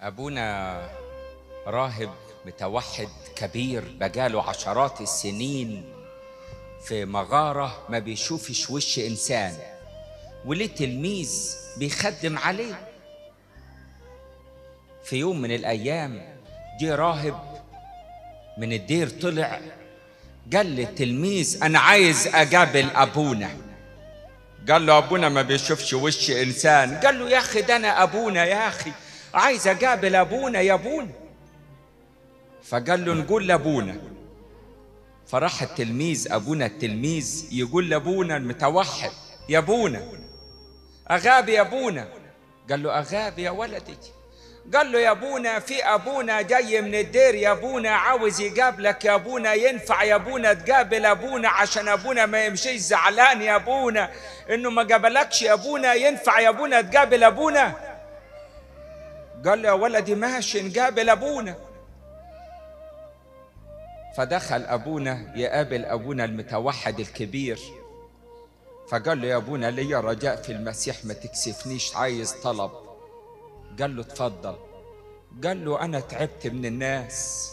أبونا راهب متوحد كبير بقاله عشرات السنين في مغارة ما بيشوفش وش إنسان وليه تلميذ بيخدم عليه في يوم من الأيام جه راهب من الدير طلع قال للتلميذ أنا عايز أقابل أبونا قال له أبونا ما بيشوفش وش إنسان قال له يا أخي ده أنا أبونا يا أخي عايز أقابل أبونا يا أبونا فقال له نقول لأبونا فراح التلميذ أبونا التلميذ يقول لأبونا المتوحد يا أبونا أغابي يا أبونا قال له أغابي يا ولدي قال له يا ابونا في ابونا جاي من الدير يا ابونا عاوز يقابلك يا ابونا ينفع يا ابونا تقابل ابونا عشان ابونا ما يمشيش زعلان يا ابونا انه ما قابلكش يا ابونا ينفع يا ابونا تقابل ابونا قال له يا ولدي ماشي نقابل ابونا فدخل ابونا يقابل ابونا المتوحد الكبير فقال له يا ابونا ليا رجاء في المسيح ما تكسفنيش عايز طلب قال له اتفضل قال له انا تعبت من الناس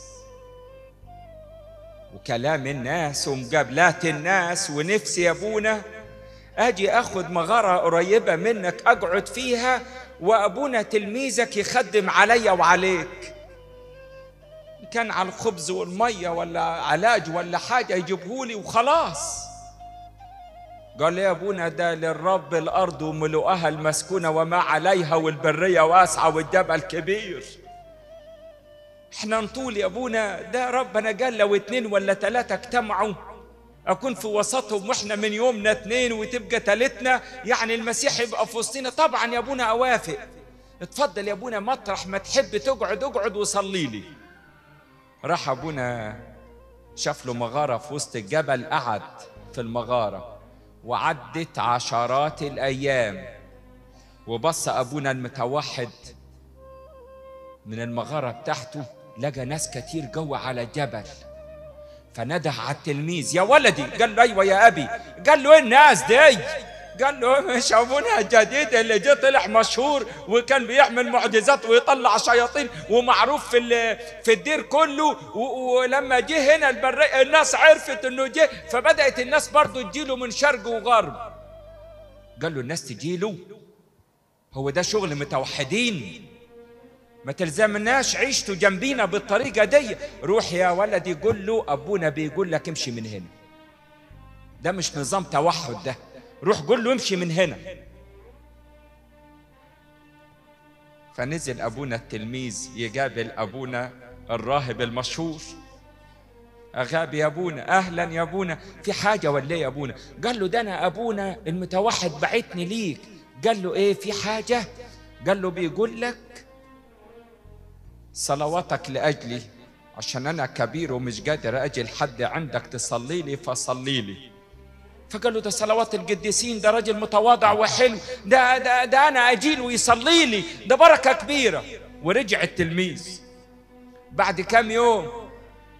وكلام الناس ومقابلات الناس ونفسي يا ابونا اجي اخد مغاره قريبه منك اقعد فيها وابونا تلميذك يخدم عليا وعليك كان على الخبز والميه ولا علاج ولا حاجه يجيبهولي وخلاص قال يا ابونا ده للرب الارض وملؤها المسكونه وما عليها والبريه واسعه والجبل كبير احنا نطول يا ابونا ده ربنا قال لو اتنين ولا تلاته اجتمعوا اكون في وسطهم واحنا من يومنا اتنين وتبقى تالتنا يعني المسيح يبقى في وسطنا طبعا يا ابونا اوافق اتفضل يا ابونا مطرح ما تحب تقعد اقعد وصلي لي راح ابونا شاف له مغاره في وسط الجبل قعد في المغاره وعدت عشرات الايام وبص ابونا المتوحد من المغاره بتاعته لقى ناس كتير جوه على الجبل فنده على التلميذ يا ولدي قال له ايوه يا ابي قال له ايه الناس دي قال له مش ابونا الجديد اللي جه طلع مشهور وكان بيعمل معجزات ويطلع شياطين ومعروف في في الدير كله ولما جه هنا البرية الناس عرفت انه جه فبدات الناس برضه تجيله من شرق وغرب قال له الناس تجيله هو ده شغل متوحدين ما تلزمناش عيشته جنبينا بالطريقة دي روح يا ولدي قول له أبونا بيقول لك امشي من هنا ده مش نظام توحد ده روح قول له امشي من هنا فنزل ابونا التلميذ يقابل ابونا الراهب المشهور اغاب يا ابونا اهلا يا ابونا في حاجه ولا ايه يا ابونا قال له ده انا ابونا المتوحد بعتني ليك قال له ايه في حاجه قال له بيقول لك صلواتك لاجلي عشان انا كبير ومش قادر اجي لحد عندك تصلي لي فصلي لي فقال له ده صلوات القديسين ده راجل متواضع وحلو ده ده ده انا اجيل ويصلي لي ده بركه كبيره ورجع التلميذ بعد كام يوم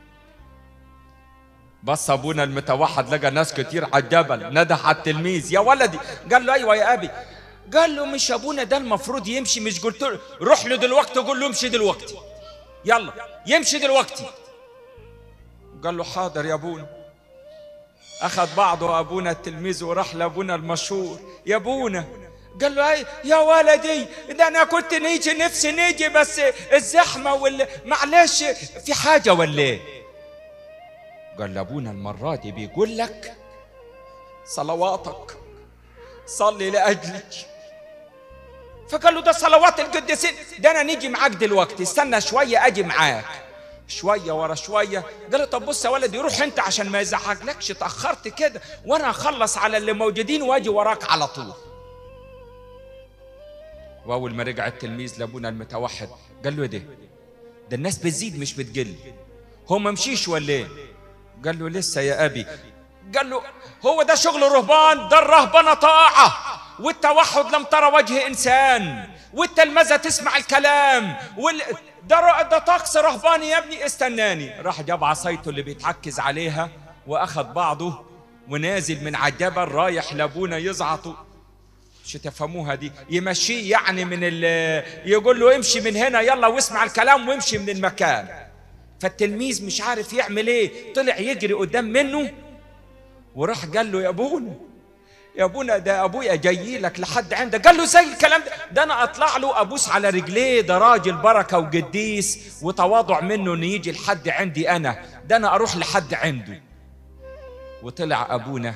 بص ابونا المتوحد لقى ناس كتير على الجبل نده على التلميذ يا ولدي قال له ايوه يا ابي قال له مش ابونا ده المفروض يمشي مش قلت له روح له دلوقتي قول له امشي دلوقتي يلا يمشي دلوقتي قال له حاضر يا ابونا أخذ بعضه أبونا التلميذ وراح لأبونا المشهور يا أبونا قال له أي يا ولدي ده أنا كنت نيجي نفسي نيجي بس الزحمة وال معلش في حاجة ولا إيه؟ قال له أبونا المرة دي بيقول لك صلواتك صلي لأجلي فقال له ده صلوات القديسين ده أنا نيجي معاك دلوقتي استنى شوية أجي معاك شوية ورا شوية قال له طب بص يا ولدي روح انت عشان ما يزعجلكش تأخرت كده وانا اخلص على اللي موجودين واجي وراك على طول واول ما رجع التلميذ لابونا المتوحد قال له ده ده الناس بتزيد مش بتقل هو ما مشيش ولا ايه قال له لسه يا ابي قال له هو ده شغل الرهبان ده الرهبنه طاعه والتوحد لم ترى وجه انسان والتلمذه تسمع الكلام وال... ده ده طقس رهباني يا ابني استناني راح جاب عصايته اللي بيتعكز عليها واخد بعضه ونازل من على الجبل رايح لابونا يزعطه مش تفهموها دي يمشيه يعني من ال يقول له امشي من هنا يلا واسمع الكلام وامشي من المكان فالتلميذ مش عارف يعمل ايه طلع يجري قدام منه وراح قال له يا ابونا يا ابونا ده ابويا جاي لك لحد عندك قال له زي الكلام ده ده انا اطلع له ابوس على رجليه ده راجل بركه وقديس وتواضع منه انه يجي لحد عندي انا ده انا اروح لحد عنده وطلع ابونا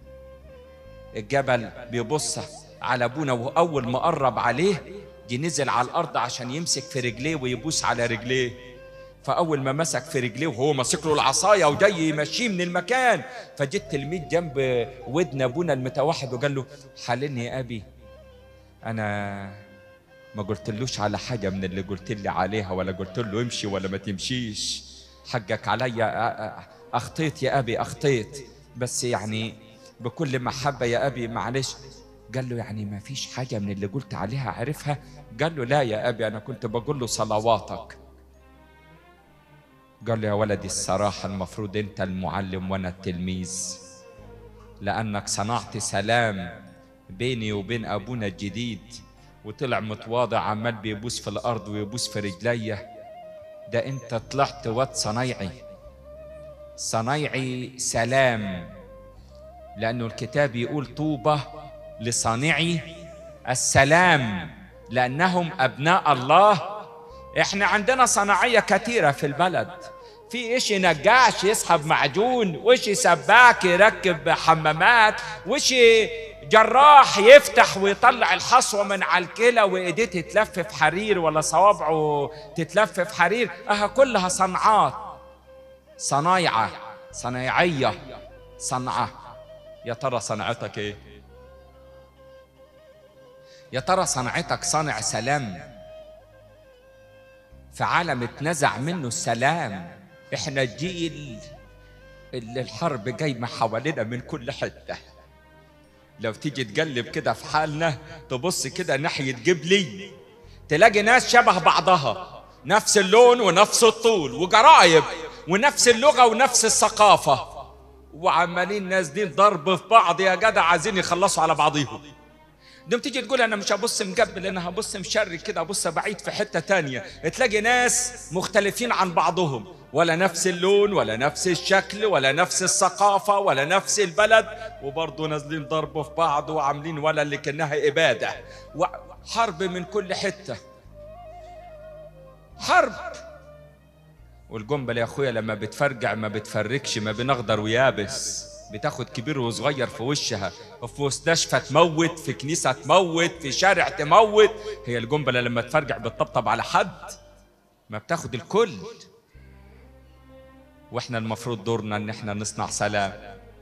الجبل بيبص على ابونا واول ما قرب عليه جه نزل على الارض عشان يمسك في رجليه ويبوس على رجليه فاول ما مسك في رجليه وهو ماسك له العصايه وجاي يمشيه من المكان فجه التلميذ جنب ودن ابونا المتوحد وقال له حللني يا ابي انا ما قلتلوش على حاجه من اللي قلت لي عليها ولا قلت له امشي ولا ما تمشيش حقك عليا اخطيت يا ابي اخطيت بس يعني بكل محبه يا ابي معلش قال له يعني ما فيش حاجه من اللي قلت عليها عرفها قال له لا يا ابي انا كنت بقول له صلواتك قال له يا ولدي الصراحه المفروض انت المعلم وانا التلميذ لانك صنعت سلام بيني وبين ابونا الجديد وطلع متواضع عمال بيبوس في الارض ويبوس في رجليا ده انت طلعت واد صنايعي صنايعي سلام لانه الكتاب يقول طوبى لصانعي السلام لانهم ابناء الله احنا عندنا صناعيه كثيره في البلد في إشي نجاش يسحب معجون وإشي سباك يركب حمامات وإشي جراح يفتح ويطلع الحصوة من على الكلى وإيديه تتلف في حرير ولا صوابعه تتلف في حرير أها كلها صنعات صنايعة صنايعية صنعة يا ترى صنعتك إيه؟ يا ترى صنعتك صانع سلام في عالم اتنزع منه السلام احنا الجيل اللي الحرب جايمه حوالينا من كل حته لو تيجي تقلب كده في حالنا تبص كده ناحيه جبلي تلاقي ناس شبه بعضها نفس اللون ونفس الطول وجرايب ونفس اللغه ونفس الثقافه وعمالين ناس دي ضرب في بعض يا جدع عايزين يخلصوا على بعضيهم دم تيجي تقول انا مش هبص مقبل انا هبص مشري كده ابص بعيد في حته تانية تلاقي ناس مختلفين عن بعضهم ولا نفس اللون ولا نفس الشكل ولا نفس الثقافة ولا نفس البلد وبرضه نازلين ضرب في بعض وعاملين ولا اللي كأنها إبادة وحرب من كل حتة حرب والجنبل يا أخويا لما بتفرجع ما بتفركش ما بين أخضر ويابس بتاخد كبير وصغير في وشها في مستشفى تموت في كنيسة تموت في شارع تموت هي الجنبلة لما تفرجع بتطبطب على حد ما بتاخد الكل واحنا المفروض دورنا ان احنا نصنع سلام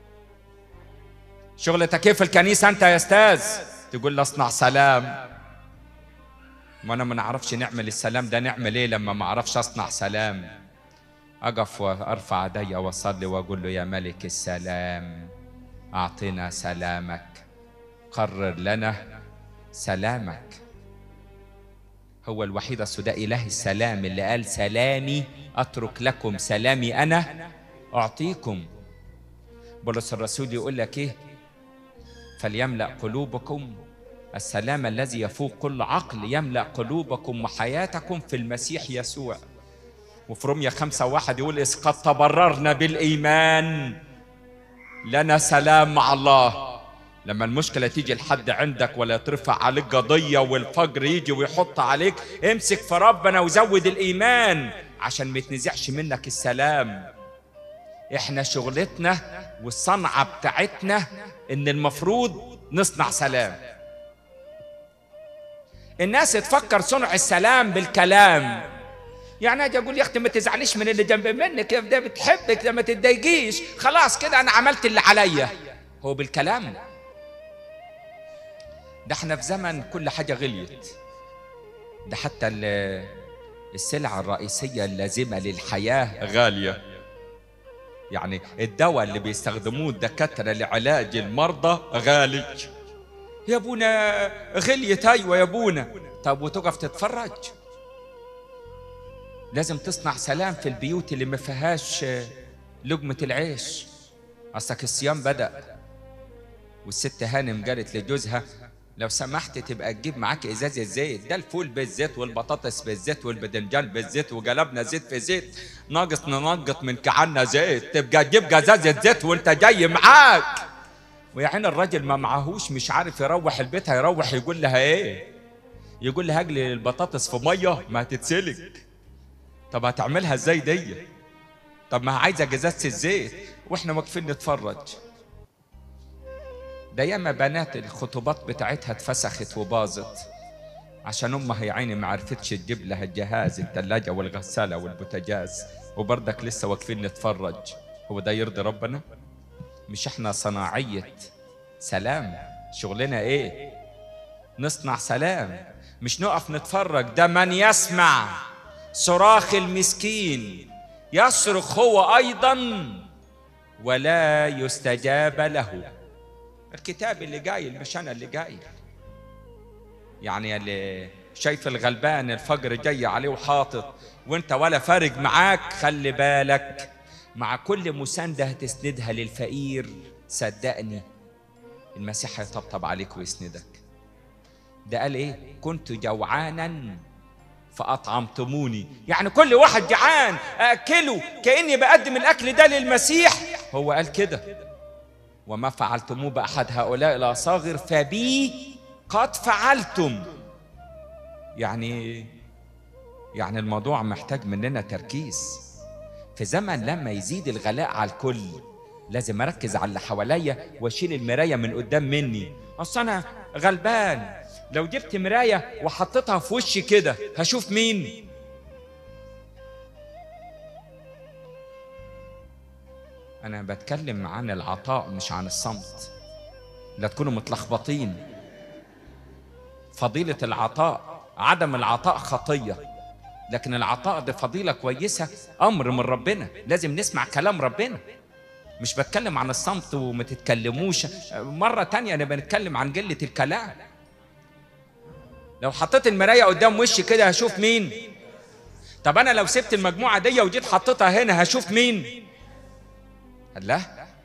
شغلتك ايه في الكنيسة انت يا استاذ تقول لي اصنع سلام ما انا ما نعرفش نعمل السلام ده نعمل ايه لما ما اعرفش اصنع سلام أقف وأرفع يدي وأصلي وأقول له يا ملك السلام أعطنا سلامك قرر لنا سلامك هو الوحيد ده إله السلام اللي قال سلامي أترك لكم سلامي أنا أعطيكم بولس الرسول يقول لك إيه فليملأ قلوبكم السلام الذي يفوق كل عقل يملأ قلوبكم وحياتكم في المسيح يسوع وفي روميا خمسة واحد يقول إذ قد تبررنا بالإيمان لنا سلام مع الله لما المشكلة تيجي لحد عندك ولا ترفع عليك قضية والفجر يجي ويحط عليك امسك في ربنا وزود الإيمان عشان ما يتنزعش منك السلام احنا شغلتنا والصنعة بتاعتنا ان المفروض نصنع سلام الناس تفكر صنع السلام بالكلام يعني اجي اقول يا اختي ما تزعليش من اللي جنب منك ده بتحبك ده ما تتضايقيش خلاص كده انا عملت اللي عليا هو بالكلام ده احنا في زمن كل حاجه غليت ده حتى السلعه الرئيسيه اللازمه للحياه غاليه يعني الدواء اللي بيستخدموه الدكاتره لعلاج المرضى غالي يا ابونا غليت ايوه يا ابونا طب وتقف تتفرج لازم تصنع سلام في البيوت اللي ما فيهاش لقمة العيش أصلك الصيام بدأ والست هانم قالت لجوزها لو سمحت تبقى تجيب معاك ازازه زيت ده الفول بالزيت والبطاطس بالزيت والبدنجان بالزيت وجلبنا زيت في زيت ناقص ننقط من كعنا زيت تبقى تجيب جزازه زيت وانت جاي معاك ويا عين الراجل ما معهوش مش عارف يروح البيت هيروح يقول لها ايه يقول لها اجلي البطاطس في ميه ما هتتسلك طب هتعملها ازاي دي طب ما عايزه جزازه الزيت واحنا واقفين نتفرج ده ياما بنات الخطوبات بتاعتها اتفسخت وباظت عشان امها يا عيني ما عرفتش تجيب لها الجهاز الثلاجه والغساله والبوتاجاز وبرضك لسه واقفين نتفرج هو ده يرضي ربنا مش احنا صناعيه سلام شغلنا ايه نصنع سلام مش نقف نتفرج ده من يسمع صراخ المسكين يصرخ هو ايضا ولا يستجاب له الكتاب اللي جاي مش انا اللي جاي يعني اللي شايف الغلبان الفجر جاي عليه وحاطط وانت ولا فارق معاك خلي بالك مع كل مساندة هتسندها للفقير صدقني المسيح هيطبطب عليك ويسندك ده قال ايه كنت جوعانا فأطعمتموني يعني كل واحد جعان أكله كأني بقدم الأكل ده للمسيح هو قال كده وما فعلتموه بأحد هؤلاء الأصاغر فبي قد فعلتم يعني يعني الموضوع محتاج مننا تركيز في زمن لما يزيد الغلاء على الكل لازم اركز على اللي حواليا واشيل المرايه من قدام مني اصل انا غلبان لو جبت مرايه وحطيتها في وشي كده هشوف مين انا بتكلم عن العطاء مش عن الصمت لا تكونوا متلخبطين فضيله العطاء عدم العطاء خطيه لكن العطاء ده فضيله كويسه امر من ربنا لازم نسمع كلام ربنا مش بتكلم عن الصمت وما تتكلموش مرة تانية أنا بنتكلم عن قلة الكلام لو حطيت المراية قدام وشي كده هشوف مين طب أنا لو سبت المجموعة دي وجيت حطيتها هنا هشوف مين الله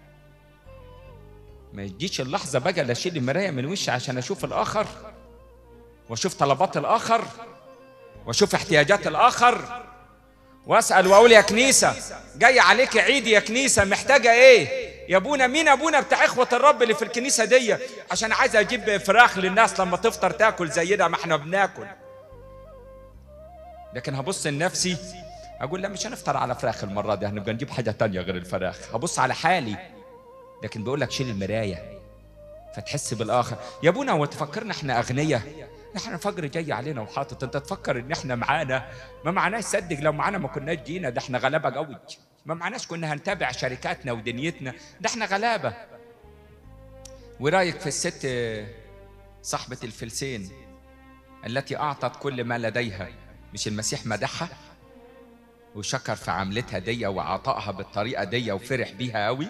ما يجيش اللحظة بقى لا أشيل المراية من وشي عشان أشوف الآخر وأشوف طلبات الآخر وأشوف احتياجات الآخر واسال واقول يا كنيسه جاي عليك عيد يا كنيسه محتاجه ايه يا ابونا مين ابونا بتاع اخوه الرب اللي في الكنيسه دي عشان عايز اجيب فراخ للناس لما تفطر تاكل زينا ما احنا بناكل لكن هبص لنفسي اقول لا مش هنفطر على فراخ المره دي هنبقى نجيب حاجه تانية غير الفراخ هبص على حالي لكن بيقول لك شيل المرايه فتحس بالاخر يا ابونا هو تفكرنا احنا اغنياء احنا فجر جاي علينا وحاطط انت تفكر ان احنا معانا ما معناش صدق لو معانا ما كناش جينا ده احنا غلابه قوي ما معناش كنا هنتابع شركاتنا ودنيتنا ده احنا غلابه ورايك في الست صاحبه الفلسين التي اعطت كل ما لديها مش المسيح مدحها وشكر في عملتها دي وعطائها بالطريقه دي وفرح بيها قوي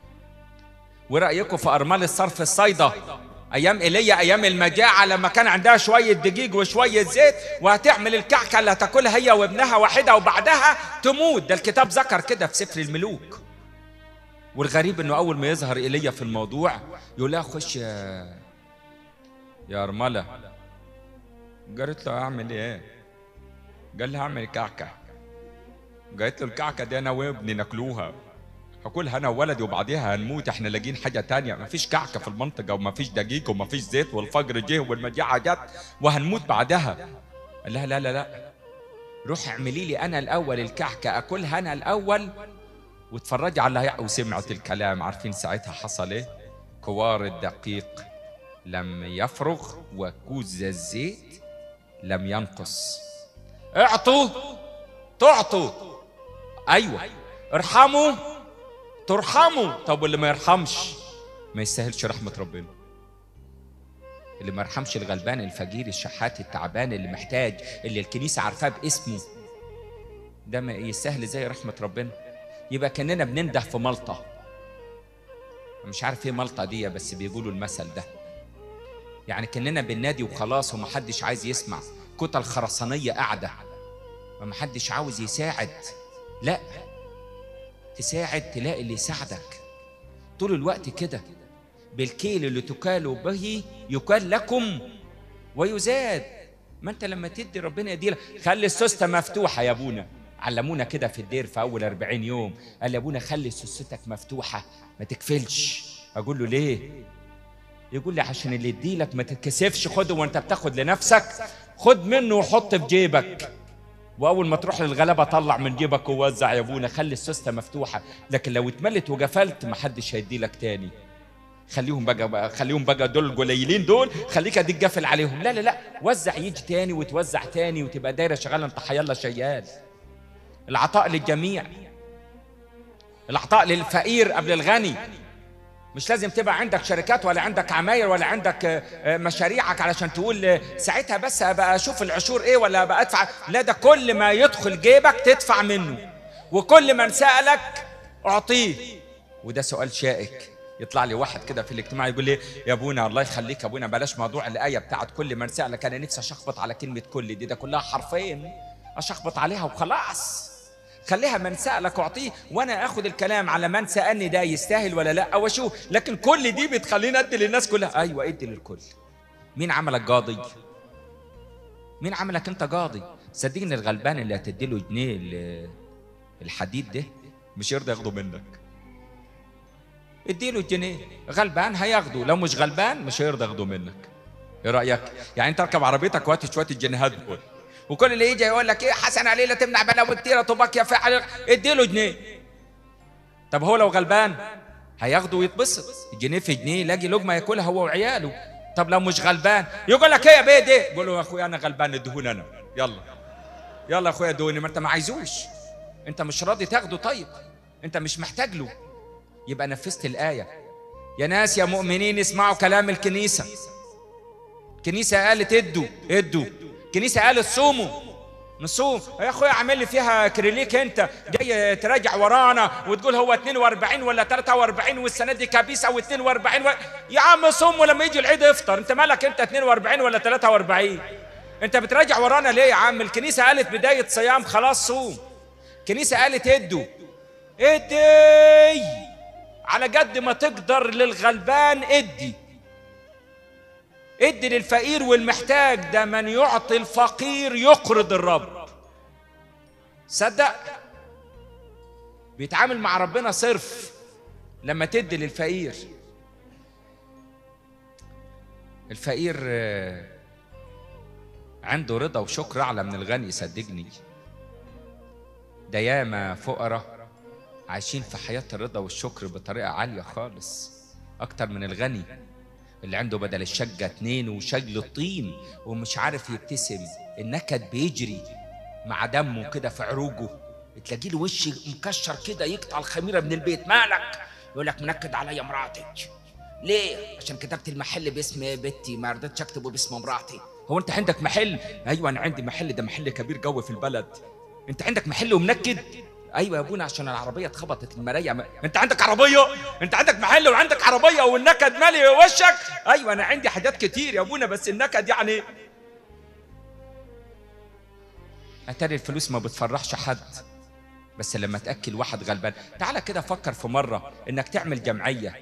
ورايكم في ارمال الصرف الصيده ايام ايليا ايام المجاعه لما كان عندها شويه دقيق وشويه زيت وهتعمل الكعكه اللي هتاكلها هي وابنها واحده وبعدها تموت ده الكتاب ذكر كده في سفر الملوك والغريب انه اول ما يظهر ايليا في الموضوع يقول لها خش يا يا ارمله قالت له اعمل ايه قال لها اعمل كعكه قالت له الكعكه دي انا وابني ناكلوها هاكلها انا وولدي وبعديها هنموت احنا لاقيين حاجه تانية مفيش كعكه في المنطقه ومفيش دقيق ومفيش زيت والفجر جه والمجاعه جت وهنموت بعدها قال لها لا لا لا روح اعملي لي انا الاول الكعكه اكلها انا الاول واتفرجي على اللي وسمعت الكلام عارفين ساعتها حصل ايه كوار الدقيق لم يفرغ وكوز الزيت لم ينقص اعطوا تعطوا ايوه ارحموا ترحموا طب واللي ما يرحمش ما يستاهلش رحمة ربنا اللي ما يرحمش الغلبان الفقير الشحات التعبان اللي محتاج اللي الكنيسة عارفاه باسمه ده ما يستاهل زي رحمة ربنا يبقى كأننا بننده في ملطة مش عارف ايه ملطة دي بس بيقولوا المثل ده يعني كأننا بننادي وخلاص ومحدش عايز يسمع كتل خرسانية قاعدة ومحدش عاوز يساعد لا تساعد تلاقي اللي يساعدك طول الوقت كده بالكيل اللي تكالوا به يكال لكم ويزاد ما انت لما تدي ربنا يديلك خلي السوسته مفتوحه يا ابونا علمونا كده في الدير في اول 40 يوم قال يا ابونا خلي سوستك مفتوحه ما تكفلش اقول له ليه يقول لي عشان اللي يديلك ما تتكسفش خده وانت بتاخد لنفسك خد منه وحط في جيبك واول ما تروح للغلبه طلع من جيبك ووزع يا ابونا خلي السوسته مفتوحه لكن لو اتملت وجفلت ما حدش هيديلك تاني خليهم بقى خليهم بقى دول القليلين دول خليك اديك جافل عليهم لا لا لا وزع يجي تاني وتوزع تاني وتبقى دايره شغاله انت حيالله شيال العطاء للجميع العطاء للفقير قبل الغني مش لازم تبقى عندك شركات ولا عندك عماير ولا عندك آه، آه، مشاريعك علشان تقول آه، ساعتها بس ابقى اشوف العشور ايه ولا ابقى ادفع لا ده كل ما يدخل جيبك تدفع منه وكل من سالك اعطيه وده سؤال شائك يطلع لي واحد كده في الاجتماع يقول لي يا ابونا الله يخليك يا ابونا بلاش موضوع الايه بتاعت كل من سالك انا نفسي اشخبط على كلمه كل دي ده كلها حرفين اشخبط عليها وخلاص خليها من سألك أعطيه وأنا أخذ الكلام على من سألني ده يستاهل ولا لا أو أشوف لكن كل دي بتخليني أدي للناس كلها أيوة أدي للكل مين عملك قاضي مين عملك أنت قاضي صدقني الغلبان اللي هتدي له جنيه ال- الحديد ده مش يرضى ياخده منك اديله الجنيه غلبان هياخده لو مش غلبان مش هيرضى ياخده منك ايه رايك يعني انت اركب عربيتك وهات شويه الجنيهات دول وكل اللي يجي يقول لك ايه حسن عليه لا تمنع بلاوي كتيره طوبك يا فاعل اديله جنيه طب هو لو غلبان هياخده ويتبسط الجنيه في جنيه يلاقي لقمه ياكلها هو وعياله طب لو مش غلبان يقول لك ايه يا بيه ده يقول له يا اخويا انا غلبان ادهوني انا يلا يلا يا اخويا ادهوني ما انت ما عايزوش انت مش راضي تاخده طيب انت مش محتاج له يبقى نفذت الايه يا ناس يا مؤمنين اسمعوا كلام الكنيسه الكنيسه قالت ادوا ادوا الكنيسه قالت صوموا نصوم يا اخويا عامل لي فيها كريليك انت جاي تراجع ورانا وتقول هو 42 ولا 43 والسنه دي كابيسه و42 و... يا عم صوم ولما يجي العيد افطر انت مالك انت 42 ولا 43 انت بتراجع ورانا ليه يا عم الكنيسه قالت بدايه صيام خلاص صوم الكنيسه قالت ادوا ادي على قد ما تقدر للغلبان ادي ادي للفقير والمحتاج ده من يعطي الفقير يقرض الرب صدق بيتعامل مع ربنا صرف لما تدي للفقير الفقير آه، عنده رضا وشكر اعلى من الغني صدقني ده ياما فقراء عايشين في حياة الرضا والشكر بطريقة عالية خالص أكتر من الغني اللي عنده بدل الشقة اتنين وشجل الطين ومش عارف يبتسم النكد بيجري مع دمه كده في عروجه تلاقيه له وش مكشر كده يقطع الخميرة من البيت مالك يقول لك منكد عليا مراتك ليه عشان كتبت المحل باسم بنتي ما رضيتش اكتبه باسم مراتي هو انت عندك محل ايوه انا عندي محل ده محل كبير قوي في البلد انت عندك محل ومنكد ايوه يا ابونا عشان العربيه اتخبطت المرايه ما... انت عندك عربيه انت عندك محل وعندك عربيه والنكد مالي وشك ايوه انا عندي حاجات كتير يا ابونا بس النكد يعني اتاري الفلوس ما بتفرحش حد بس لما تاكل واحد غلبان تعالى كده فكر في مره انك تعمل جمعيه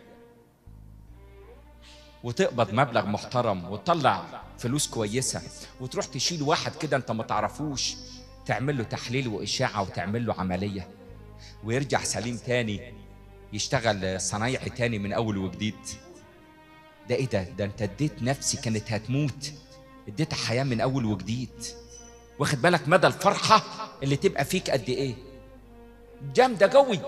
وتقبض مبلغ محترم وتطلع فلوس كويسه وتروح تشيل واحد كده انت ما تعرفوش تعمل له تحليل واشاعه وتعمل له عمليه ويرجع سليم تاني يشتغل صنايعي تاني من اول وجديد ده ايه ده ده انت اديت نفسي كانت هتموت اديتها حياه من اول وجديد واخد بالك مدى الفرحه اللي تبقى فيك قد ايه جامده قوي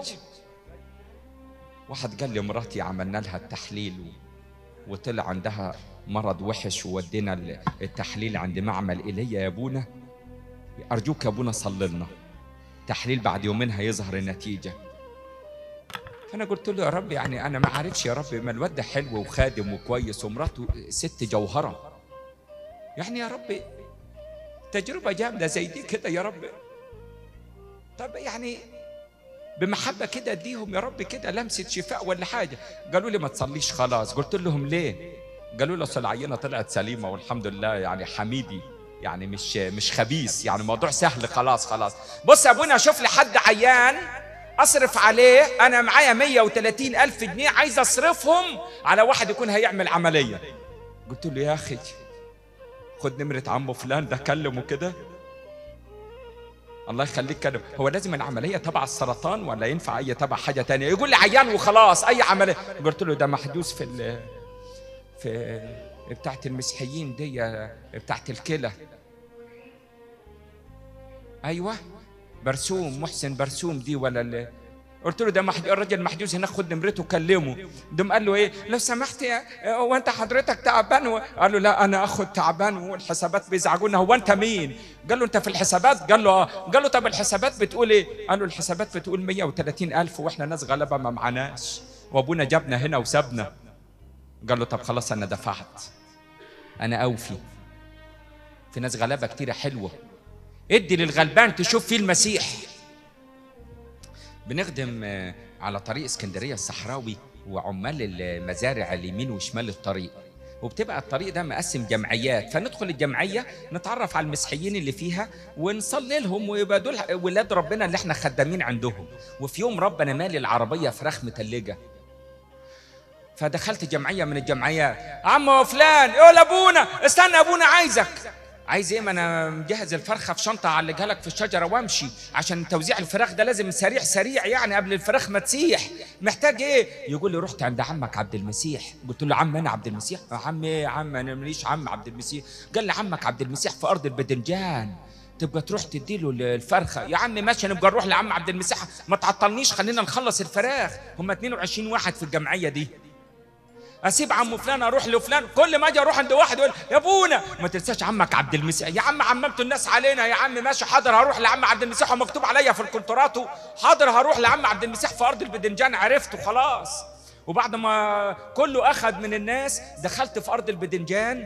واحد قال لي مراتي عملنا لها التحليل و... وطلع عندها مرض وحش وودينا ال- التحليل عند معمل ايليا يا ابونا ارجوك يا ابونا صلي لنا تحليل بعد يومين هيظهر النتيجه فانا قلت له يا رب يعني انا ما عارفش يا رب ما الواد ده حلو وخادم وكويس ومراته ست جوهره يعني يا رب تجربه جامده زي دي كده يا رب طب يعني بمحبه كده اديهم يا رب كده لمسه شفاء ولا حاجه قالوا لي ما تصليش خلاص قلت لهم ليه قالوا لي اصل العينه طلعت سليمه والحمد لله يعني حميدي يعني مش مش خبيث يعني الموضوع سهل خلاص خلاص بص يا ابونا شوف لي حد عيان اصرف عليه انا معايا 130 الف جنيه عايز اصرفهم على واحد يكون هيعمل عمليه قلت له يا اخي خد نمره عمه فلان ده كلمه كده الله يخليك كده هو لازم العمليه تبع السرطان ولا ينفع اي تبع حاجه تانية يقول لي عيان وخلاص اي عمليه قلت له ده محدوث في ال في بتاعت المسيحيين دي بتاعت الكلى ايوه برسوم محسن برسوم دي ولا اللي قلت له ده محد... الراجل محجوز هناك خد نمرته كلمه دم قال له ايه لو سمحت يا هو انت حضرتك تعبان و... قال له لا انا اخد تعبان والحسابات بيزعجونا هو انت مين قال له انت في الحسابات قال له اه قال له طب الحسابات بتقول ايه قال له الحسابات بتقول 130 الف واحنا ناس غلبه ما معناش وابونا جابنا هنا وسابنا قال له طب خلاص انا دفعت انا اوفي في ناس غلابه كتيره حلوه ادي للغلبان تشوف فيه المسيح بنخدم آه، على طريق اسكندريه الصحراوي وعمال المزارع اليمين وشمال الطريق وبتبقى الطريق ده مقسم جمعيات فندخل الجمعيه نتعرف على المسيحيين اللي فيها ونصلي لهم ويبقى دول ولاد ربنا اللي احنا خدامين عندهم وفي يوم ربنا مالي العربيه فراخ متلجه فدخلت جمعيه من الجمعيات عمو فلان يقول ابونا استنى ابونا عايزك عايز ايه ما انا مجهز الفرخه في شنطه اعلقها لك في الشجره وامشي عشان توزيع الفراخ ده لازم سريع سريع يعني قبل الفراخ ما تسيح محتاج ايه يقول لي رحت عند عمك عبد المسيح قلت له عم انا عبد المسيح يا عم ايه يا عم انا ماليش عم عبد المسيح قال لي عمك عبد المسيح في ارض البدنجان تبقى تروح تديله الفرخه يا عم ماشي نبقى نروح لعم عبد المسيح ما تعطلنيش خلينا نخلص الفراخ هم 22 واحد في الجمعيه دي اسيب عم فلان اروح لفلان كل ما اجي اروح عند واحد يقول يا ابونا ما تنساش عمك عبد المسيح يا عم عممتوا الناس علينا يا عم ماشي حاضر هروح لعم عبد المسيح ومكتوب عليا في الكونتراتو حاضر هروح لعم عبد المسيح في ارض البدنجان عرفته خلاص وبعد ما كله اخذ من الناس دخلت في ارض البدنجان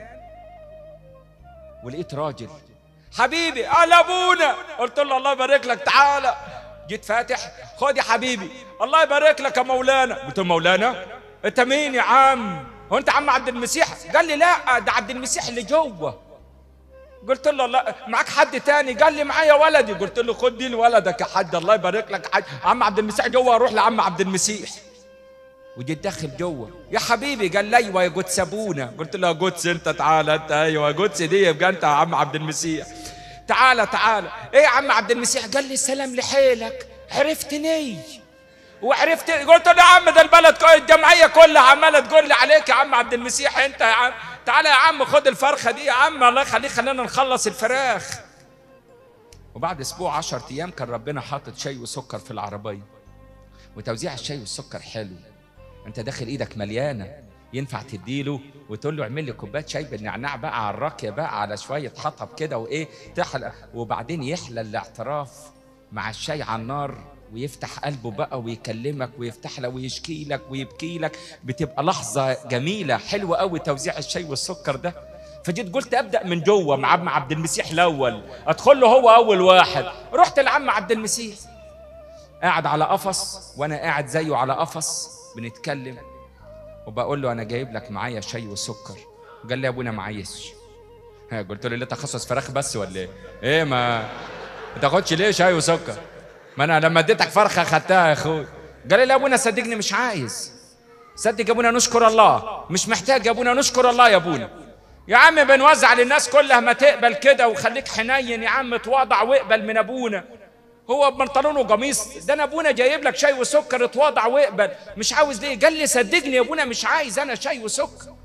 ولقيت راجل حبيبي قال ابونا قلت له الله يبارك لك تعالى جيت فاتح خد يا حبيبي الله يبارك لك يا مولانا قلت له مولانا انت مين يا عم هو انت عم عبد المسيح قال لي لا ده عبد المسيح اللي جوه قلت له لا معاك حد تاني قال لي معايا ولدي قلت له خد دي لولدك يا حاج الله يبارك لك حاج عم عبد المسيح جوه اروح لعم عبد المسيح وجيت داخل جوه يا حبيبي قال لي ايوه يا قدس ابونا قلت له يا قدس انت تعالى انت ايوه يا قدس دي يبقى انت يا عم عبد المسيح تعالى تعالى ايه يا عم عبد المسيح قال لي سلام لحيلك عرفتني وعرفت قلت له يا عم ده البلد كل- الجمعيه كلها عماله تقول لي عليك يا عم عبد المسيح انت يا عم تعالى يا عم خد الفرخه دي يا عم الله يخليك خلينا نخلص الفراخ وبعد اسبوع 10 ايام كان ربنا حاطط شاي وسكر في العربيه وتوزيع الشاي والسكر حلو انت داخل ايدك مليانه ينفع تديله وتقول له اعمل لي كوبايه شاي بالنعناع بقى على الراكيه بقى على شويه حطب كده وايه تحلى وبعدين يحلى الاعتراف مع الشاي على النار ويفتح قلبه بقى ويكلمك ويفتح لك ويشكي لك ويبكي لك بتبقى لحظه جميله حلوه قوي توزيع الشاي والسكر ده فجيت قلت ابدا من جوه مع عم عبد المسيح الاول ادخل له هو اول واحد رحت لعم عبد المسيح قاعد على قفص وانا قاعد زيه على قفص بنتكلم وبقول له انا جايب لك معايا شاي وسكر قال لي يا ابونا معيش ها، قلت له ليه تخصص فراخ بس ولا ايه ايه ما ما تاخدش ليه شاي وسكر ما انا لما اديتك فرخه خدتها يا اخوي قال لي لا يا ابونا صدقني مش عايز صدق يا ابونا نشكر الله مش محتاج يا ابونا نشكر الله يا ابونا يا عم بنوزع للناس كلها ما تقبل كده وخليك حنين يا عم تواضع واقبل من ابونا هو بنطلون وقميص ده انا ابونا جايب لك شاي وسكر اتواضع واقبل مش عاوز ليه قال لي صدقني يا ابونا مش عايز انا شاي وسكر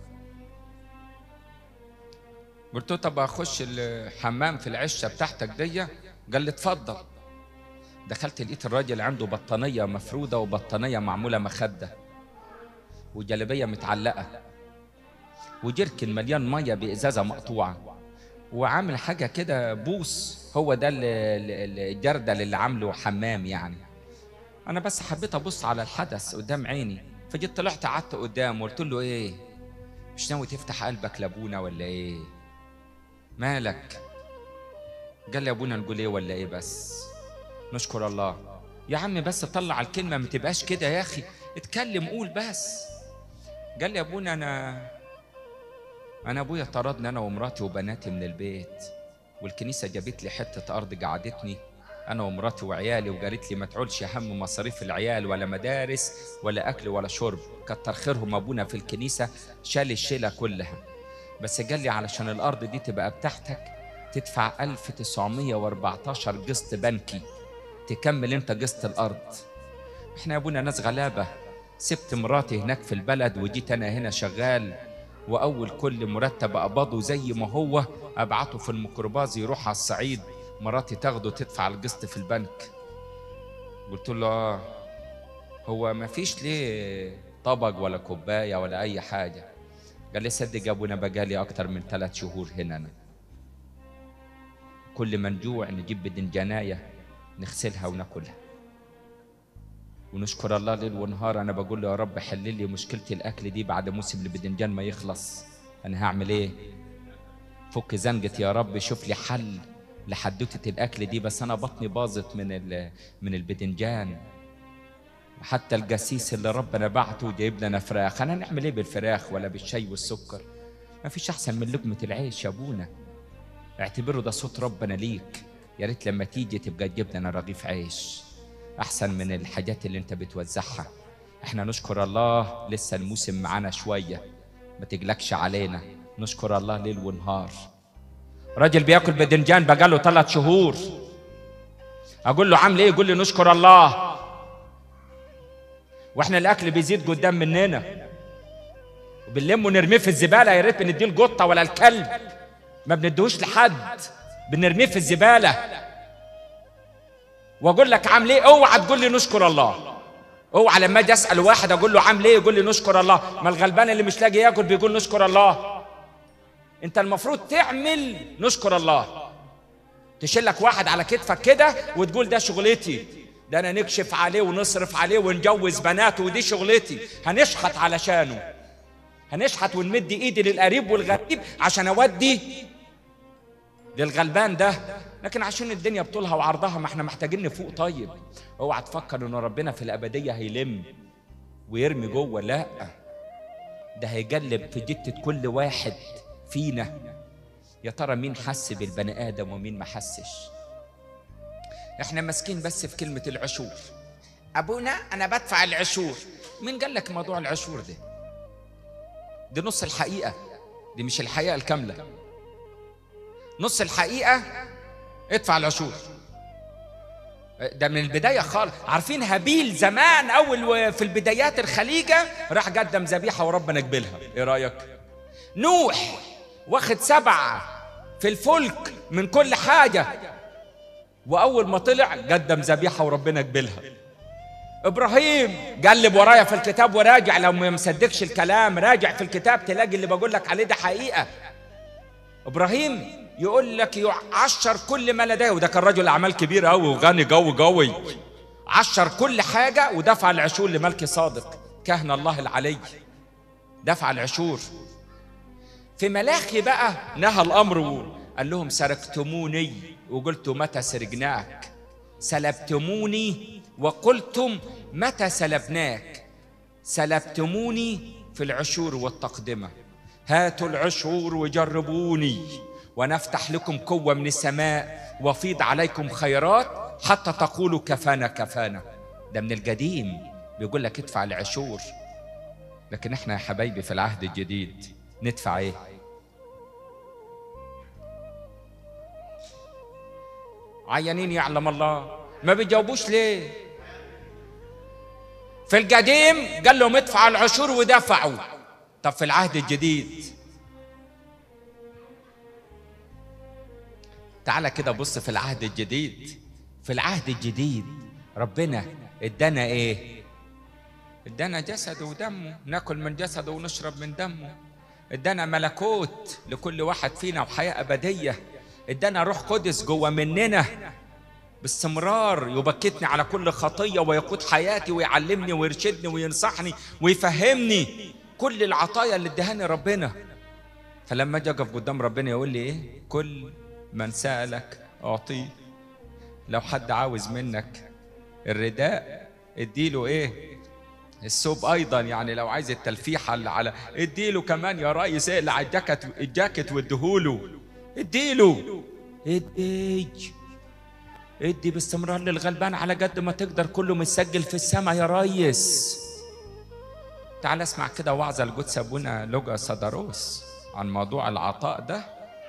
قلت له طب اخش الحمام في العشه بتاعتك دي قال لي اتفضل دخلت لقيت الراجل عنده بطانيه مفروده وبطانيه معموله مخده وجلابيه متعلقه وجركن مليان ميه بازازه مقطوعه وعامل حاجه كده بوس هو ده ال- ال- الجردل اللي عامله حمام يعني انا بس حبيت ابص على الحدث قدام عيني فجيت طلعت قعدت قدامه قلت له ايه مش ناوي تفتح قلبك لابونا ولا ايه مالك قال لي يا ابونا نقول ايه ولا ايه بس نشكر الله يا عم بس طلع الكلمه ما تبقاش كده يا اخي اتكلم قول بس قال لي يا ابونا انا انا ابويا طردني انا ومراتي وبناتي من البيت والكنيسه جابت لي حته ارض قعدتني انا ومراتي وعيالي وقالت لي ما تعولش هم مصاريف العيال ولا مدارس ولا اكل ولا شرب كتر خيرهم ابونا في الكنيسه شال الشيله كلها بس قال لي علشان الارض دي تبقى بتاعتك تدفع 1914 قسط بنكي تكمل انت قسط الارض احنا يا ابونا ناس غلابه سبت مراتي هناك في البلد وجيت انا هنا شغال واول كل مرتب اقبضه زي ما هو ابعته في الميكروباص يروح على الصعيد مراتي تاخده تدفع القسط في البنك قلت له اه هو ما فيش ليه طبق ولا كوبايه ولا اي حاجه قال لي صدق يا ابونا بقالي اكتر من ثلاث شهور هنا انا كل ما نجوع نجيب بدنجانايه نغسلها وناكلها ونشكر الله ليل ونهار انا بقول له يا رب حل لي مشكله الاكل دي بعد موسم البدنجان ما يخلص انا هعمل ايه فك زنقة يا رب شوف لي حل لحدوتة الأكل دي بس أنا بطني باظت من ال- من البدنجان حتى الجسيس اللي ربنا بعته جايب لنا فراخ أنا نعمل إيه بالفراخ ولا بالشاي والسكر ما فيش أحسن من لقمة العيش يا أبونا اعتبره ده صوت ربنا ليك يا ريت لما تيجي تبقى تجيب لنا رغيف عيش أحسن من الحاجات اللي أنت بتوزعها احنا نشكر الله لسه الموسم معانا شوية ما تقلقش علينا نشكر الله ليل ونهار راجل بياكل بدنجان بقاله ثلاث شهور اقول له عامل ايه يقول لي نشكر الله واحنا الاكل بيزيد قدام مننا وبنلمه ونرميه في الزباله يا ريت بنديه القطه ولا الكلب ما بنديهوش لحد بنرميه في الزباله واقول لك عامل ايه اوعى تقول لي نشكر الله اوعى لما اجي اسال واحد اقول له عامل ايه يقول لي نشكر الله ما الغلبان اللي مش لاقي ياكل بيقول نشكر الله انت المفروض تعمل نشكر الله تشيلك واحد على كتفك كده وتقول ده شغلتي ده انا نكشف عليه ونصرف عليه ونجوز بناته ودي شغلتي هنشحت علشانه هنشحت ونمد ايدي للقريب والغريب عشان اودي للغلبان ده لكن عشان الدنيا بطولها وعرضها ما احنا محتاجين نفوق طيب اوعى تفكر ان ربنا في الابديه هيلم ويرمي جوه لا ده هيجلب في جتة كل واحد فينا يا ترى مين حس بالبني ادم ومين ما حسش احنا ماسكين بس في كلمه العشور ابونا انا بدفع العشور مين قال لك موضوع العشور ده دي نص الحقيقه دي مش الحقيقه الكامله نص الحقيقه ادفع العشور ده من البدايه خالص عارفين هابيل زمان اول في البدايات الخليجه راح قدم ذبيحه وربنا قبلها ايه رايك نوح واخد سبعه في الفلك من كل حاجه واول ما طلع قدم ذبيحه وربنا قبلها ابراهيم قلب ورايا في الكتاب وراجع لو ما مصدقش الكلام راجع في الكتاب تلاقي اللي بقول لك عليه ده حقيقه ابراهيم يقول لك يعشر كل ما لديه وده كان رجل اعمال كبير قوي وغني قوي قوي عشر كل حاجه ودفع العشور لملك صادق كهن الله العلي دفع العشور في ملاخي بقى نهى الامر قال لهم سرقتموني وقلت متى سرقناك سلبتموني وقلتم متى سلبناك سلبتموني في العشور والتقدمه هاتوا العشور وجربوني ونفتح لكم قوه من السماء وفيض عليكم خيرات حتى تقولوا كفانا كفانا ده من القديم بيقول لك ادفع العشور لكن احنا يا حبايبي في العهد الجديد ندفع ايه عيانين يعلم الله ما بيجاوبوش ليه في القديم قال لهم ادفعوا العشور ودفعوا طب في العهد الجديد تعالى كده بص في العهد الجديد في العهد الجديد ربنا ادانا ايه ادانا جسده ودمه ناكل من جسده ونشرب من دمه ادانا ملكوت لكل واحد فينا وحياه ابديه ادانا روح قدس جوه مننا باستمرار يبكتني على كل خطيه ويقود حياتي ويعلمني ويرشدني وينصحني ويفهمني كل العطايا اللي ادهاني ربنا فلما اجي اقف قدام ربنا يقول لي ايه كل من سالك اعطيه لو حد عاوز منك الرداء اديله ايه الثوب ايضا يعني لو عايز التلفيحه اللي على اديله كمان يا ريس اقلع الجاكيت الجاكيت واديهوله اديله ادي ادي باستمرار للغلبان على قد ما تقدر كله متسجل في السماء يا ريس تعال اسمع كده وعظة القدس ابونا لوجا صدروس عن موضوع العطاء ده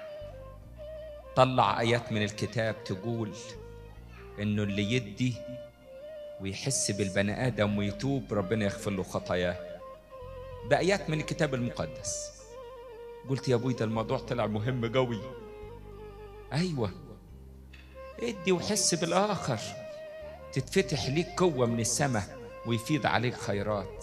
طلع ايات من الكتاب تقول انه اللي يدي ويحس بالبني ادم ويتوب ربنا يغفر له خطاياه بايات من الكتاب المقدس قلت يا ابوي ده الموضوع طلع مهم قوي ايوه ادي وحس بالاخر تتفتح ليك قوه من السماء ويفيض عليك خيرات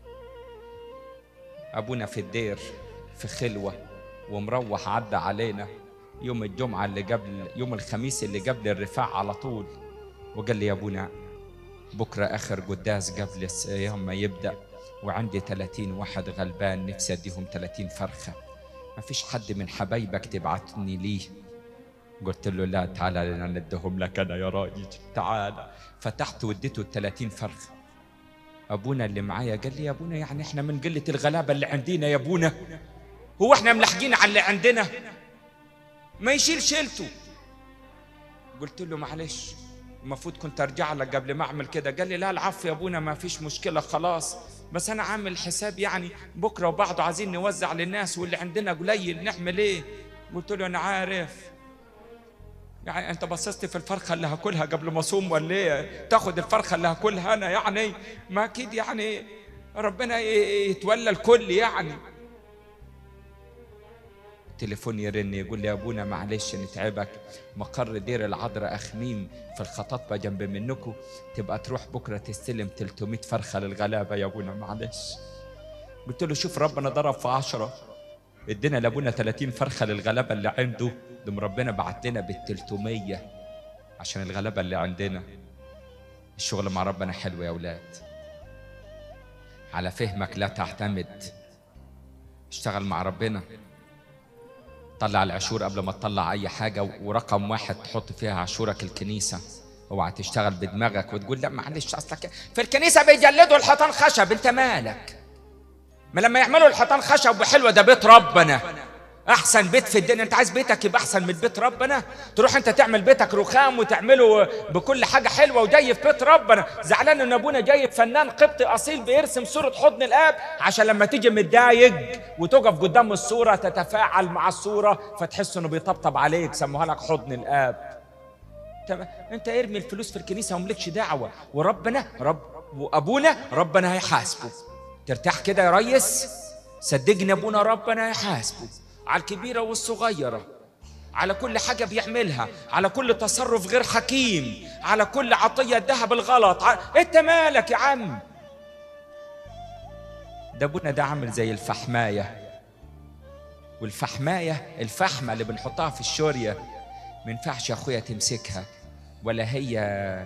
ابونا في الدير في خلوه ومروح عدى علينا يوم الجمعه اللي قبل يوم الخميس اللي قبل الرفاع على طول وقال لي يا ابونا بكره اخر قداس قبل الصيام ما يبدا وعندي 30 واحد غلبان نفسي اديهم 30 فرخه ما فيش حد من حبايبك تبعتني ليه قلت له لا تعالى لنا ندهم لك انا يا راجل تعالى فتحت واديته ال 30 فرخه ابونا اللي معايا قال لي يا ابونا يعني احنا من قله الغلابه اللي عندنا يا ابونا هو احنا ملحقين على اللي عندنا ما يشيل شيلته قلت له معلش المفروض كنت ارجع لك قبل ما اعمل كده قال لي لا العفو يا ابونا ما فيش مشكله خلاص بس انا عامل حساب يعني بكره وبعده عايزين نوزع للناس واللي عندنا قليل نعمل ايه قلت له انا عارف يعني انت بصصت في الفرخه اللي هاكلها قبل ما اصوم ولا ايه تاخد الفرخه اللي هاكلها انا يعني ما اكيد يعني ربنا يتولى الكل يعني تليفون يرن يقول لي يا ابونا معلش نتعبك مقر دير العذراء اخميم في الخطاطبه جنب منكم تبقى تروح بكره تستلم 300 فرخه للغلابه يا ابونا معلش قلت له شوف ربنا ضرب في عشرة ادينا لابونا 30 فرخه للغلابه اللي عنده دم ربنا بعت لنا بال 300 عشان الغلابه اللي عندنا الشغل مع ربنا حلو يا اولاد على فهمك لا تعتمد اشتغل مع ربنا طلع العشور قبل ما تطلع اي حاجه ورقم واحد تحط فيها عشورك الكنيسه اوعى تشتغل بدماغك وتقول لا معلش اصلك في الكنيسه بيجلدوا الحيطان خشب انت مالك ما لما يعملوا الحيطان خشب وحلوه ده بيت ربنا احسن بيت في الدنيا انت عايز بيتك يبقى احسن من بيت ربنا تروح انت تعمل بيتك رخام وتعمله بكل حاجه حلوه وجاي في بيت ربنا زعلان ان ابونا جايب فنان قبطي اصيل بيرسم صوره حضن الاب عشان لما تيجي متضايق وتقف قدام الصوره تتفاعل مع الصوره فتحس انه بيطبطب عليك سموها لك حضن الاب تمام انت ارمي الفلوس في الكنيسه وملكش دعوه وربنا رب وابونا ربنا هيحاسبه ترتاح كده يا ريس صدقني ابونا ربنا هيحاسبه على الكبيرة والصغيرة على كل حاجة بيعملها على كل تصرف غير حكيم على كل عطية ادها بالغلط ع... انت مالك يا عم ده ابونا ده عامل زي الفحماية والفحماية الفحمة اللي بنحطها في الشورية ما ينفعش يا اخويا تمسكها ولا هي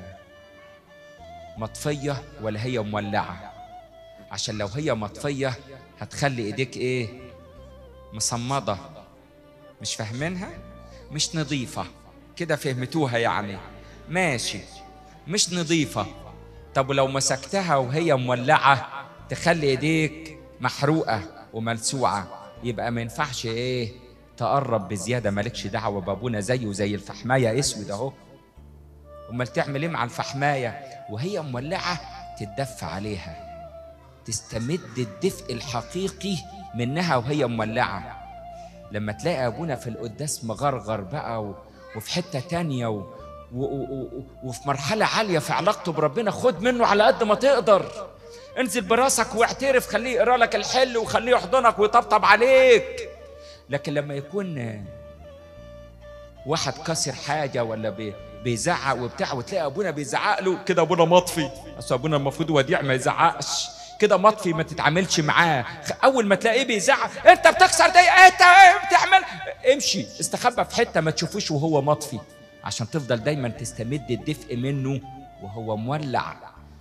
مطفية ولا هي مولعة عشان لو هي مطفية هتخلي ايديك ايه مصمدة مش فاهمينها مش نظيفة كده فهمتوها يعني ماشي مش نظيفة طب ولو مسكتها وهي مولعة تخلي ايديك محروقة وملسوعة يبقى ما ينفعش ايه تقرب بزيادة مالكش دعوة بابونا زيه زي الفحماية اسود اهو امال تعمل ايه مع الفحماية وهي مولعة تتدفى عليها تستمد الدفء الحقيقي منها وهي مولعة لما تلاقي أبونا في القداس مغرغر بقى و... وفي حتة تانية و... و... و... وفي مرحلة عالية في علاقته بربنا خد منه على قد ما تقدر انزل براسك واعترف خليه يقرا لك الحل وخليه يحضنك ويطبطب عليك لكن لما يكون واحد كسر حاجة ولا بي... بيزعق وبتاع وتلاقي ابونا بيزعق له كده ابونا مطفي اصل ابونا المفروض وديع ما يزعقش كده مطفي ما تتعاملش معاه اول ما تلاقيه بيزعق انت بتكسر ده انت بتعمل امشي استخبى في حته ما تشوفوش وهو مطفي عشان تفضل دايما تستمد الدفء منه وهو مولع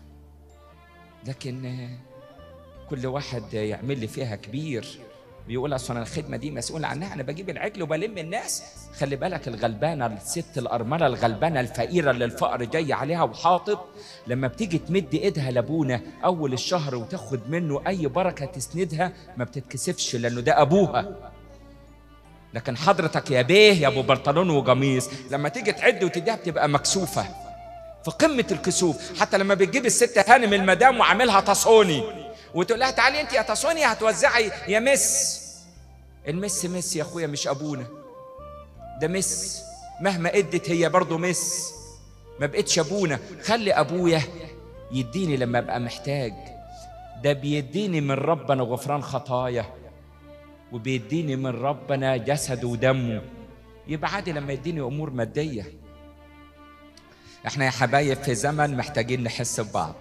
لكن كل واحد يعمل لي فيها كبير بيقول اصل انا الخدمه دي مسؤول عنها انا بجيب العجل وبلم الناس خلي بالك الغلبانه الست الارمله الغلبانه الفقيره اللي الفقر جاي عليها وحاطط لما بتيجي تمد ايدها لابونا اول الشهر وتاخد منه اي بركه تسندها ما بتتكسفش لانه ده ابوها لكن حضرتك يا بيه يا ابو بنطلون وقميص لما تيجي تعد وتديها بتبقى مكسوفه في قمه الكسوف حتى لما بتجيب الست هانم المدام وعاملها تصوني وتقول لها تعالي انت يا تصوني هتوزعي يا مس المس مس يا اخويا مش ابونا ده مس مهما ادت هي برضه مس ما بقتش ابونا خلي ابويا يديني لما ابقى محتاج ده بيديني من ربنا غفران خطايا وبيديني من ربنا جسد ودمه يبقى عادي لما يديني امور ماديه احنا يا حبايب في زمن محتاجين نحس ببعض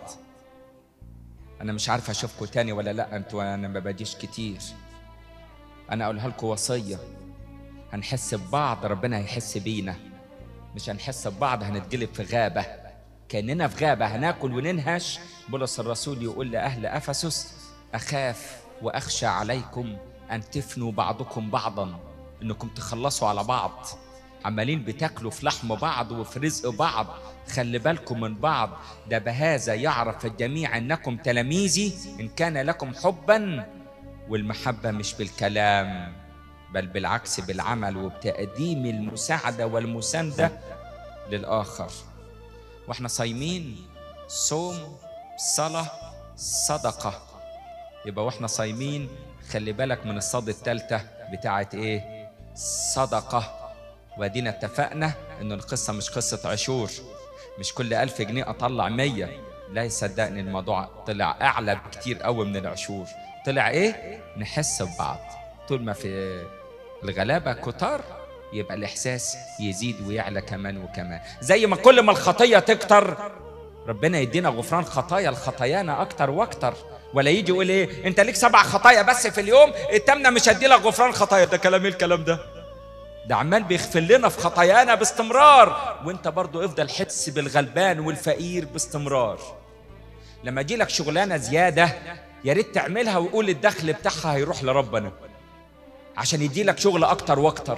انا مش عارف اشوفكم تاني ولا لا انتوا انا ما بديش كتير انا اقولها لكم وصيه هنحس ببعض ربنا هيحس بينا مش هنحس ببعض هنتجلب في غابه كاننا في غابه هناكل وننهش بولس الرسول يقول لاهل افسس اخاف واخشى عليكم ان تفنوا بعضكم بعضا انكم تخلصوا على بعض عمالين بتاكلوا في لحم بعض وفي رزق بعض خلي بالكم من بعض ده بهذا يعرف الجميع انكم تلاميذي ان كان لكم حبا والمحبه مش بالكلام بل بالعكس بالعمل وبتقديم المساعده والمسانده للاخر واحنا صايمين صوم صلاه صدقه يبقى واحنا صايمين خلي بالك من الصاد الثالثه بتاعت ايه صدقه وادينا اتفقنا ان القصه مش قصه عشور مش كل ألف جنيه اطلع مية لا يصدقني الموضوع طلع اعلى بكتير قوي من العشور طلع ايه نحس ببعض طول ما في الغلابه كتار يبقى الاحساس يزيد ويعلى كمان وكمان زي ما كل ما الخطيه تكتر ربنا يدينا غفران خطايا الخطايانا اكتر واكتر ولا يجي يقول ايه انت ليك سبع خطايا بس في اليوم التامنه مش هدي لك غفران خطايا ده كلام ايه الكلام ده ده عمال بيغفر لنا في خطايانا باستمرار وانت برضو افضل حس بالغلبان والفقير باستمرار لما يجي لك شغلانه زياده يا ريت تعملها وقول الدخل بتاعها هيروح لربنا عشان يدي لك شغل اكتر واكتر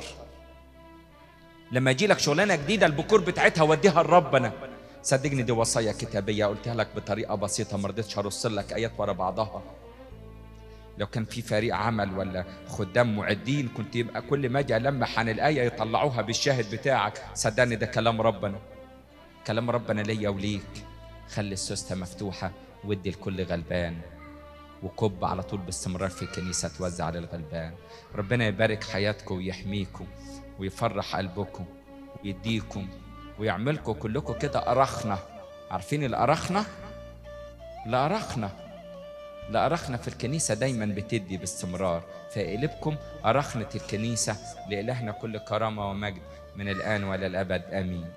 لما يجي لك شغلانه جديده البكور بتاعتها وديها لربنا صدقني دي وصايا كتابيه قلتها لك بطريقه بسيطه ما رضيتش ارص لك ايات ورا بعضها لو كان في فريق عمل ولا خدام معدين كنت يبقى كل ما اجي المح عن الايه يطلعوها بالشاهد بتاعك صدقني ده كلام ربنا كلام ربنا ليا وليك خلي السوسته مفتوحه وادي لكل غلبان وكب على طول باستمرار في الكنيسه توزع للغلبان ربنا يبارك حياتكم ويحميكم ويفرح قلبكم ويديكم ويعملكم كلكم كده أرخنة عارفين الأرخنة؟ الأرخنة الأرخنة في الكنيسة دايما بتدي باستمرار فقلبكم أرخنة الكنيسة لإلهنا كل كرامة ومجد من الآن وإلى الأبد آمين